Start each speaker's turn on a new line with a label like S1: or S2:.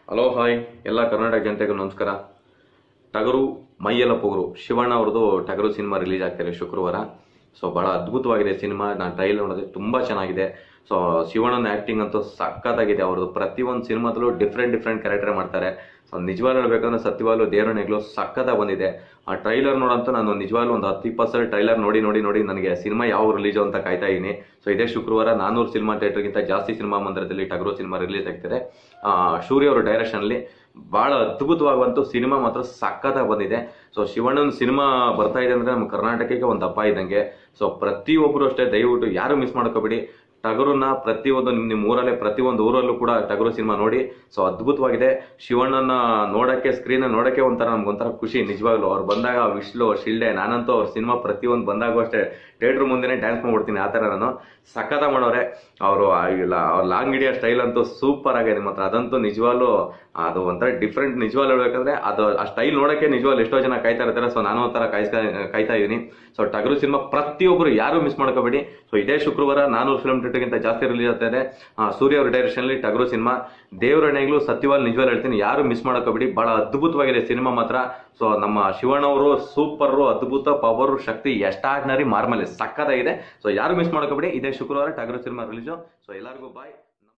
S1: hello hi ಎಲ್ಲ ಕರ್ನಾಟಕ ಜನತೆಗೂ ನಮಸ್ಕಾರ ಟಗರು ಮೈಯೆಲ್ಲ ಪೊಗರು ಶಿವಣ್ಣ ಅವ್ರದ್ದು ಟಗರು ಸಿನಿಮಾ ರಿಲೀಸ್ ಆಗ್ತಿದೆ ಶುಕ್ರವಾರ ಸೊ ಬಹಳ ಅದ್ಭುತವಾಗಿದೆ ಸಿನಿಮಾ ನಾನು ಟ್ರೈಲ್ ನೋಡಿದೆ ತುಂಬಾ ಚೆನ್ನಾಗಿದೆ ಸೊ ಶಿವಣ್ಣನ ಆಕ್ಟಿಂಗ್ ಅಂತೂ ಸಖತ್ತಾಗಿದೆ ಅವ್ರದ್ದು ಪ್ರತಿಯೊಂದು ಸಿನಿಮಾದಲ್ಲೂ ಡಿಫ್ರೆಂಟ್ ಡಿಫ್ರೆಂಟ್ ಕ್ಯಾರೆಕ್ಟರ್ ಮಾಡ್ತಾರೆ ಸೊ ನಿಜವಾಗ್ಲೂ ಹೇಳ್ಬೇಕಂದ್ರೆ ಸತ್ಯವಾಗ್ಲೂ ದೇವರ ನೆಗ್ಲು ಸಖತ್ತಾಗಿ ಬಂದಿದೆ ಆ ಟ್ರೈಲರ್ ನೋಡಂತೂ ನಾನು ನಿಜವಾಗ್ಲೂ ಒಂದು ಹತ್ತು ಇಪ್ಪತ್ತು ಟ್ರೈಲರ್ ನೋಡಿ ನೋಡಿ ನೋಡಿ ನನಗೆ ಸಿನಿಮಾ ಯಾವ ರಿಲೀಸ್ ಅಂತ ಕಾಯ್ತಾ ಇದ್ದೀನಿ ಸೊ ಇದೇ ಶುಕ್ರವಾರ ನಾನೂರು ಸಿನಿಮಾ ಥಿಯೇಟರ್ಗಿಂತ ಜಾಸ್ತಿ ಸಿನಿಮಾ ಮಂದಿರದಲ್ಲಿ ಟಗರು ಸಿನಿಮಾ ರಿಲೀಸ್ ಆಗ್ತಿದೆ ಆ, ಶೂರ್ಯ ಅವರ ಡೈರೆಕ್ಷನ್ ಅಲ್ಲಿ ಬಹಳ ಅದ್ಭುತವಾಗುವಂತ ಸಿನಿಮಾ ಮಾತ್ರ ಸಖತ್ತಾಗಿ ಬಂದಿದೆ ಸೊ ಶಿವಣ್ಣನ ಸಿನಿಮಾ ಬರ್ತಾ ಇದೆ ಅಂದ್ರೆ ನಮ್ಮ ಕರ್ನಾಟಕಕ್ಕೆ ಒಂದು ಹಬ್ಬ ಇದ್ದಂಗೆ ಸೊ ಪ್ರತಿಯೊಬ್ಬರು ಅಷ್ಟೇ ದಯವಿಟ್ಟು ಯಾರು ಮಿಸ್ ಮಾಡ್ಕೋಬೇಡಿ ಟಗರುನ ಪ್ರತಿಯೊಂದು ನಿಮ್ ನಿಮ್ ಊರಲ್ಲೇ ಪ್ರತಿಯೊಂದು ಊರಲ್ಲೂ ಕೂಡ ಟಗರು ಸಿನಿಮಾ ನೋಡಿ ಸೊ ಅದ್ಭುತವಾಗಿದೆ ಶಿವಣ್ಣನ ನೋಡಕ್ಕೆ ಸ್ಕ್ರೀನ್ ನೋಡಕ್ಕೆ ಒಂಥರ ನಮ್ಗೆ ಒಂಥರ ಖುಷಿ ನಿಜವಾಗ್ಲು ಅವ್ರು ಬಂದಾಗ ವಿಶ್ಲು ಶಿಲ್ಡೆ ನಾನಂತೂ ಅವ್ರ ಸಿನಿಮಾ ಪ್ರತಿಯೊಂದು ಬಂದಾಗೂ ಅಷ್ಟೇ ಥಿಯೇಟರ್ ಮುಂದೆನೆ ಡ್ಯಾನ್ಸ್ ಮಾಡ್ಬಿಡ್ತೀನಿ ಆ ಥರ ನಾನು ಸಖತ ಮಾಡೋರೆ ಅವರು ಇಲ್ಲ ಅವ್ರ ಲಾಂಗ್ ಹಿಡಿಯೋ ಸ್ಟೈಲ್ ಅಂತೂ ಸೂಪರ್ ಆಗಿದೆ ಮಾತ್ರ ಅದಂತೂ ನಿಜವಾಗ್ಲೂ ಅದು ಒಂಥರ ಡಿಫ್ರೆಂಟ್ ನಿಜವಾಗ್ಲೂ ಹೇಳ್ಬೇಕಂದ್ರೆ ಅದು ಆ ಸ್ಟೈಲ್ ನೋಡಕ್ಕೆ ನಿಜವಾಗ್ಲೂ ಎಷ್ಟೋ ಜನ ಕಾಯ್ತಾ ಇರ್ತಾರೆ ಸೊ ನಾನು ಒಂಥರ ಕಾಯ್ಸ್ತಾ ಕಾಯ್ತಾ ಇದ್ದೀನಿ ಸೊ ಟಗರು ಸಿನಿಮಾ ಪ್ರತಿಯೊಬ್ಬರು ಯಾರು ಮಿಸ್ ಮಾಡ್ಕೋಬೇಡಿ ಸೊ ಇದೇ ಶುಕ್ರವಾರ ನಾನೂರು ಫಿಲ್ಮ್ ಥಿಯೇಟರ್ಗಿಂತ ಜಾಸ್ತಿ ರಿಲೀಸ್ ಆಗ್ತಾ ಇದೆ ಆ, ಸೂರ್ಯ ಅವ್ರ ಡೈರೆಕ್ಷನ್ ಅಲ್ಲಿ ಟಗರು ಸಿನಿಮಾ ದೇವರಣೆಗಳು ಸತ್ಯವಾಲ್ ನಿಜವಾಗ್ಲೂ ಹೇಳ್ತೀನಿ ಯಾರು ಮಿಸ್ ಮಾಡ್ಕೋಬೇಡಿ ಬಹಳ ಅದ್ಭುತವಾಗಿದೆ ಸಿನಿಮಾ ಮಾತ್ರ ಸೊ ನಮ್ಮ ಶಿವಣ್ಣ ಅವರು ಸೂಪರ್ ಅದ್ಭುತ ಪವರ್ ಶಕ್ತಿ ಎಷ್ಟಾಗ್ನರಿ ಮಾರ್ಮಲೆ ಸಕ್ಕತ್ತಾಗಿದೆ ಸೊ ಯಾರು ಮಿಸ್ ಮಾಡ್ಕೋಬೇಡಿ ಇದೇ ಶುಕ್ರವಾರ ಟಗರು ಸಿನಿಮಾ ರಿಲೀಸು ಸೊ ಎಲ್ಲರಿಗೂ ಬಾಯ್